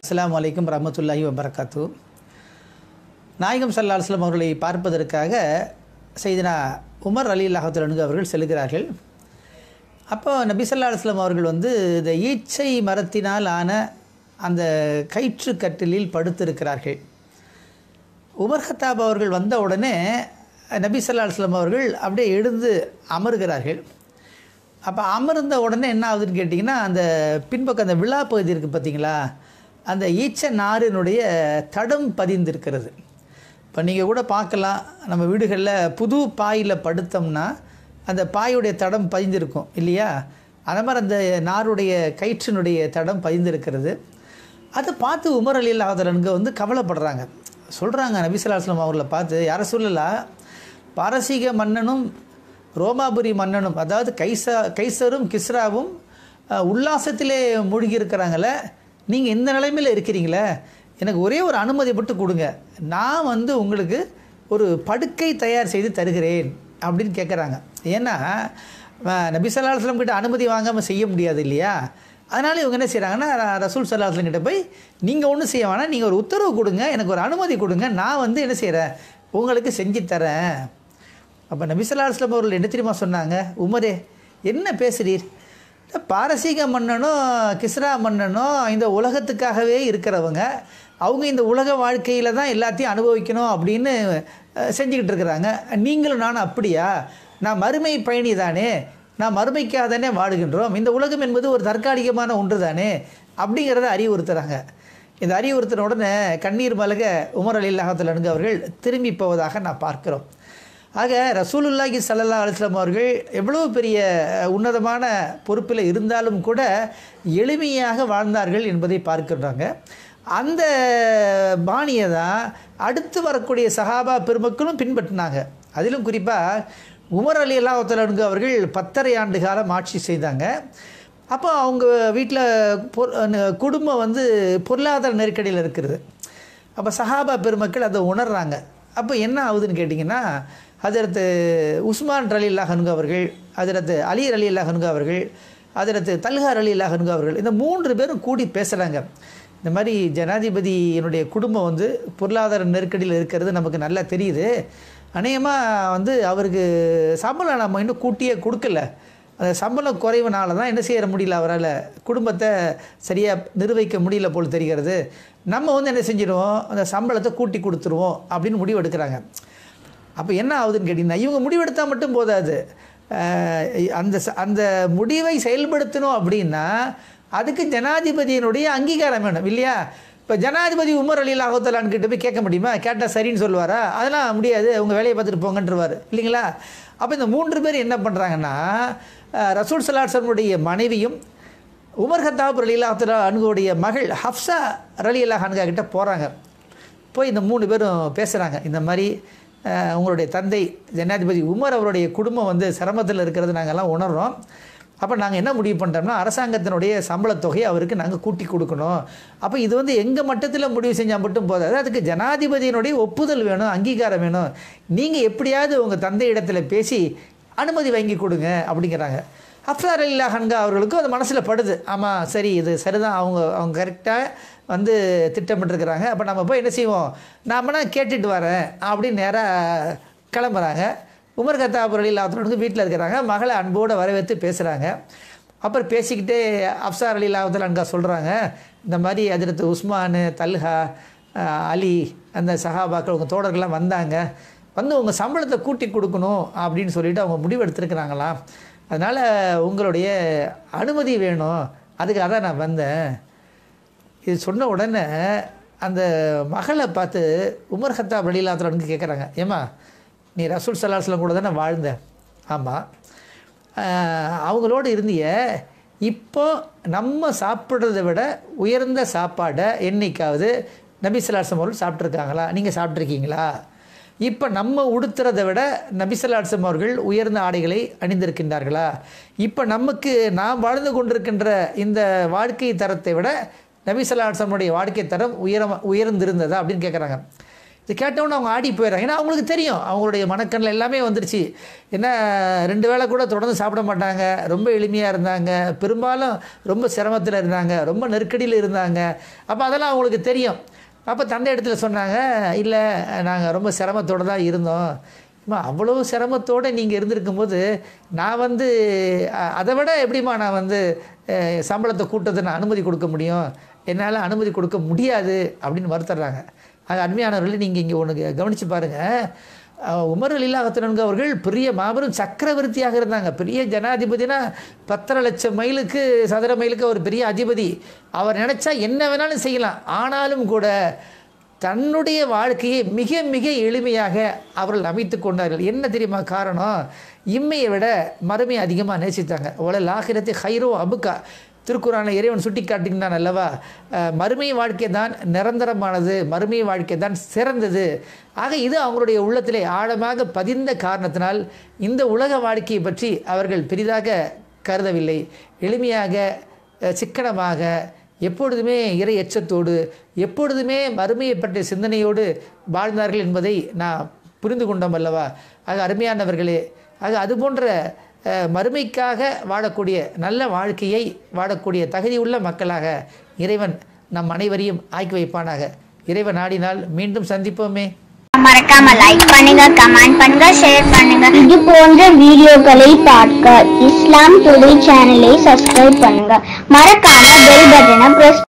அஸ்ஸலாமு அலைக்கும் ரஹமத்துல்லாஹி வபரகாத்து நாயகம் சல்லா அலுவலம் அவர்களை பார்ப்பதற்காக செய்தினா உமர் அலி அல்லாஹத்துலனுக்கு அவர்கள் செல்கிறார்கள் அப்போ நபி சல்லா அலுவலம் அவர்கள் வந்து இந்த ஈச்சை மரத்தினால் ஆன அந்த கயிற்று கட்டிலில் படுத்திருக்கிறார்கள் உமர் ஹத்தாப் அவர்கள் வந்த உடனே நபி சல்லா அலுவலம் அவர்கள் அப்படியே எழுந்து அமர்கிறார்கள் அப்போ அமர்ந்த உடனே என்ன ஆகுதுன்னு கேட்டிங்கன்னா அந்த பின்பக்கம் அந்த விழா பகுதி இருக்குது பார்த்தீங்களா அந்த ஈச்ச நாரினுடைய தடம் பதிந்திருக்கிறது இப்போ நீங்கள் கூட பார்க்கலாம் நம்ம வீடுகளில் புது பாயில் படுத்தோம்னா அந்த பாயுடைய தடம் பதிந்திருக்கும் இல்லையா அந்த மாதிரி அந்த நாருடைய கயிற்றினுடைய தடம் பதிந்திருக்கிறது அதை பார்த்து உமர் அலி அல்லாஹலனுக்கு வந்து கவலைப்படுறாங்க சொல்கிறாங்க நபிசல்லாஸ்லாம் அவர்களை பார்த்து யாரை சொல்லலாம் பாரசீக மன்னனும் ரோமாபுரி மன்னனும் அதாவது கைசா கைசரும் கிஸ்ராவும் அஹ், உல்லாசத்திலே மூழ்கி இருக்கிறாங்களே நீங்கள் இந்த நிலைமையில் இருக்கிறீங்களே எனக்கு ஒரே ஒரு அனுமதி மட்டும் கொடுங்க நான் வந்து உங்களுக்கு ஒரு படுக்கை தயார் செய்து தருகிறேன் அப்படின்னு கேட்குறாங்க ஏன்னா அஹ், நபி ஸல்லல்லாஹு அலைஹி வஸல்லம் கிட்ட அனுமதி வாங்காமல் செய்ய முடியாது இல்லையா அதனால் இவங்க என்ன செய்கிறாங்கன்னா ர- ரசூல் சல்லா அலுவலம் கிட்ட போய் நீங்கள் ஒன்றும் செய்ய வேணாம் நீங்கள் ஒரு உத்தரவு கொடுங்க எனக்கு ஒரு அனுமதி கொடுங்க நான் வந்து என்ன செய்கிறேன் உங்களுக்கு செஞ்சு தரேன் அப்போ நபிசல்லா அலுவலம் அவர்கள் என்ன தெரியுமா சொன்னாங்க உமரே என்ன பேசுகிறீர் இந்த பாரசீக மன்னனும் கிஸ்ரா மன்னனும் இந்த உலகத்துக்காகவே இருக்கிறவங்க அவங்க இந்த உலக வாழ்க்கையில் தான் எல்லாத்தையும் அனுபவிக்கணும் அப்படின்னு அஹ், செஞ்சுக்கிட்டு இருக்கிறாங்க நீங்களும் நானும் அப்படியா நான் மறுமை பயணி தானே நான் மறுமைக்காக தானே வாடுகின்றோம் இந்த உலகம் என்பது ஒரு தற்காலிகமான ஒன்று தானே அப்படிங்கிறத அறிவுறுத்துகிறாங்க இந்த அறிவுறுத்தின உடனே கண்ணீர் மலக உமர் அலி அல்லாஹத்துலனுங்க அவர்கள் திரும்பி போவதாக நான் பார்க்கிறோம் ஆக ரசூலுல்லாஹி ஸல்லல்லாஹு அலைஹி வஸல்லம் அவர்கள் எவ்வளவு பெரிய அஹ், உன்னதமான பொறுப்பில் இருந்தாலும் கூட எளிமையாக வாழ்ந்தார்கள் என்பதை பார்க்கின்றாங்க அந்த பாணியை தான் அடுத்து வரக்கூடிய சஹாபா பெருமக்களும் பின்பற்றினாங்க அதிலும் குறிப்பாக உமர் அலி அல்லாஹலனுக்கு அவர்கள் பத்தரை ஆண்டு காலம் ஆட்சி செய்தாங்க அப்போ அவங்க வீட்டில் பொ- அஹ் குடும்பம் வந்து பொருளாதார நெருக்கடியில் இருக்கிறது அப்போ சஹாபா பெருமக்கள் அதை உணர்றாங்க அப்போ என்ன ஆகுதுன்னு கேட்டிங்கன்னா ஹஜரத்து உஸ்மான் அலி அல்லாஹனுங்க அவர்கள் ஹஜரத்து அலி அலி அல்லாஹனுங்க அவர்கள் ஹஜரத்து தல்ஹார் அலி அல்லாஹனுங்க அவர்கள் இந்த மூன்று பேரும் கூடி பேசுகிறாங்க இந்த மாதிரி ஜனாதிபதியினுடைய குடும்பம் வந்து பொருளாதார நெருக்கடியில் இருக்கிறது நமக்கு நல்லா தெரியுது அநேகமாக வந்து அவருக்கு சம்பளம் நம்ம இன்னும் கூட்டியே கொடுக்கல அந்த சம்பளம் குறைவுனால தான் என்ன செய்ய முடியல அவரால் குடும்பத்தை சரியாக நிர்வகிக்க முடியல போல் தெரிகிறது நம்ம வந்து என்ன செஞ்சிடுவோம் அந்த சம்பளத்தை கூட்டி கொடுத்துருவோம் அப்படின்னு முடிவு எடுக்கிறாங்க அப்போ என்ன ஆகுதுன்னு கேட்டிங்கன்னா இவங்க முடிவெடுத்தால் மட்டும் போதாது அஹ் அந்த ச- அந்த முடிவை செயல்படுத்தணும் அப்படின்னா அதுக்கு ஜனாதிபதியினுடைய அங்கீகாரம் வேணும் இல்லையா இப்போ ஜனாதிபதி உமர் அலி அல்லாஹத்தலான்னு கிட்ட போய் கேட்க முடியுமா கேட்டால் சரின்னு சொல்லுவாரா அதெல்லாம் முடியாது உங்கள் வேலையை பார்த்துட்டு போங்கன்றவார் இல்லைங்களா அப்போ இந்த மூன்று பேர் என்ன பண்ணுறாங்கன்னா அஹ் ரசூல் சலாட்சனுடைய மனைவியும் உமர் ஹத்தாப் ரலி அல்லாஹத்தலா அனுகுடைய மகள் ஹப்சா ரலி அல்லாஹ் அனுகா கிட்ட போகிறாங்க போய் இந்த மூணு பேரும் பேசுகிறாங்க இந்த மாதிரி அஹ், உங்களுடைய தந்தை ஜனாதிபதி உமர் அவருடைய குடும்பம் வந்து சிரமத்தில் இருக்கிறது நாங்கள்லாம் உணர்றோம் அப்போ நாங்கள் என்ன முடிவு பண்ணிட்டோம்னா அரசாங்கத்தினுடைய சம்பளத் தொகையை அவருக்கு நாங்கள் கூட்டி கொடுக்கணும் அப்போ இது வந்து எங்கள் மட்டத்தில் முடிவு செஞ்சால் மட்டும் போதாது அதுக்கு ஜனாதிபதியினுடைய ஒப்புதல் வேணும் அங்கீகாரம் வேணும் நீங்கள் எப்படியாவது உங்கள் தந்தை இடத்துல பேசி அனுமதி வாங்கி கொடுங்க அப்படிங்கிறாங்க அஃப்சார் அல்லா ஹன்கா அவர்களுக்கும் அது மனசில் படுது ஆமாம் சரி இது சரிதான் அவங்க அவங்க கரெக்டாக வந்து திட்டமிட்டுருக்கிறாங்க அப்போ நம்ம போய் என்ன செய்வோம் நாமனா கேட்டுட்டு வரேன் அப்படின்னு நேராக கிளம்புறாங்க உமர் கத்தாப் அலி லாத்தனுக்கு வீட்டில் இருக்கிறாங்க மகளை அன்போடு வரவேற்று பேசுகிறாங்க அப்புறம் பேசிக்கிட்டே அப்சார் அலி லாவத்தில் அன்கா சொல்கிறாங்க இந்த மாதிரி அதிரத்து உஸ்மான் தல்ஹா அஹ், அலி அந்த சஹாபாக்கள் உங்கள் தோழர்கள்லாம் வந்தாங்க வந்து உங்கள் சம்பளத்தை கூட்டி கொடுக்கணும் அப்படின்னு சொல்லிட்டு அவங்க முடிவு எடுத்திருக்கிறாங்களாம் அதனால் உங்களுடைய அனுமதி வேணும் அதுக்காக தான் நான் வந்தேன் இது சொன்ன உடனே அந்த மகளை பார்த்து உமர் ஹத்தாப் அலிலாத்தலனுக்கு கேட்குறாங்க ஏம்மா நீ ரசூல் சல்லாஸ்லாம் கூட தானே வாழ்ந்த ஆமாம் அவங்களோடு இருந்திய இப்போ நம்ம சாப்பிட்றத விட உயர்ந்த சாப்பாடை என்னைக்காவது நபி சல்லாஸ்லம் அவர்கள் சாப்பிட்ருக்காங்களா நீங்கள் சாப்பிட்ருக்கீங்களா இப்போ நம்ம உடுத்துறதை விட நபிசல்லாட்சம் அவர்கள் உயர்ந்த ஆடைகளை அணிந்திருக்கின்றார்களா இப்போ நமக்கு நாம் வாழ்ந்து கொண்டிருக்கின்ற இந்த வாழ்க்கை தரத்தை விட நபிசல்லாட்சமுடைய வாழ்க்கை தரம் உயர உயர்ந்திருந்ததா அப்படின்னு கேட்குறாங்க இது கேட்டவுடனே அவங்க ஆடி போயிடுறாங்க ஏன்னா அவங்களுக்கு தெரியும் அவங்களுடைய மனக்கண்ணில் எல்லாமே வந்துருச்சு ஏன்னா ரெண்டு வேளை கூட தொடர்ந்து சாப்பிட மாட்டாங்க ரொம்ப எளிமையாக இருந்தாங்க பெரும்பாலும் ரொம்ப சிரமத்தில் இருந்தாங்க ரொம்ப நெருக்கடியில் இருந்தாங்க அப்போ அதெல்லாம் அவங்களுக்கு தெரியும் அப்போ தந்தை இடத்துல சொன்னாங்க இல்லை நாங்கள் ரொம்ப சிரமத்தோடு தான் இருந்தோம் அம்மா அவ்வளோ சிரமத்தோடு நீங்கள் இருந்திருக்கும்போது நான் வந்து அ- அதை விட எப்படிம்மா நான் வந்து அஹ், சம்பளத்தை கூட்டத்தை நான் அனுமதி கொடுக்க முடியும் என்னால் அனுமதி கொடுக்க முடியாது அப்படின்னு மறுத்துறாங்க அது அருமையானவர்களே நீங்கள் இங்கே ஒன்று கவனித்து பாருங்கள் உமர் அலிலாகத்தினங்க அவர்கள் பெரிய மாபெரும் சக்கரவர்த்தியாக இருந்தாங்க பெரிய ஜனாதிபதினா பத்தரை லட்சம் மைலுக்கு சதுர மைலுக்கு ஒரு பெரிய அதிபதி அவர் நினச்சா என்ன வேணாலும் செய்யலாம் ஆனாலும் கூட தன்னுடைய வாழ்க்கையை மிக மிக எளிமையாக அவர்கள் அமைத்து கொண்டார்கள் என்ன தெரியுமா காரணம் இம்மையை விட மறுமையை அதிகமாக நேசித்தாங்க ஒல லாகிரத்தை ஹைரோ அபுக்கா திருக்குறானை இறைவன் சுட்டி காட்டினான் அல்லவா அஹ், மறுமை வாழ்க்கை தான் நிரந்தரமானது மறுமை வாழ்க்கை தான் சிறந்தது ஆக இது அவங்களுடைய உள்ளத்திலே ஆழமாக பதிந்த காரணத்தினால் இந்த உலக வாழ்க்கையை பற்றி அவர்கள் பெரிதாக கருதவில்லை எளிமையாக அஹ், சிக்கனமாக எப்பொழுதுமே இறை எச்சத்தோடு எப்பொழுதுமே மறுமையை பற்றிய சிந்தனையோடு வாழ்ந்தார்கள் என்பதை நான் புரிந்து கொண்டோம் அல்லவா ஆக அருமையானவர்களே ஆக அது போன்ற அஹ், மறுமைக்காக வாழக்கூடிய நல்ல வாழ்க்கையை வாழக்கூடிய தகுதியுள்ள மக்களாக இறைவன் நம் அனைவரையும் ஆக்கி வைப்பானாக இறைவன் நாடினால் மீண்டும் சந்திப்போமே மறக்காம லைக் பண்ணுங்க கமெண்ட் பண்ணுங்க ஷேர் பண்ணுங்க இது போன்ற வீடியோக்களை பார்க்க இஸ்லாம் டுடே சேனலை சப்ஸ்கிரைப் பண்ணுங்க மறக்காம பெல் பட்டனை பிரஸ்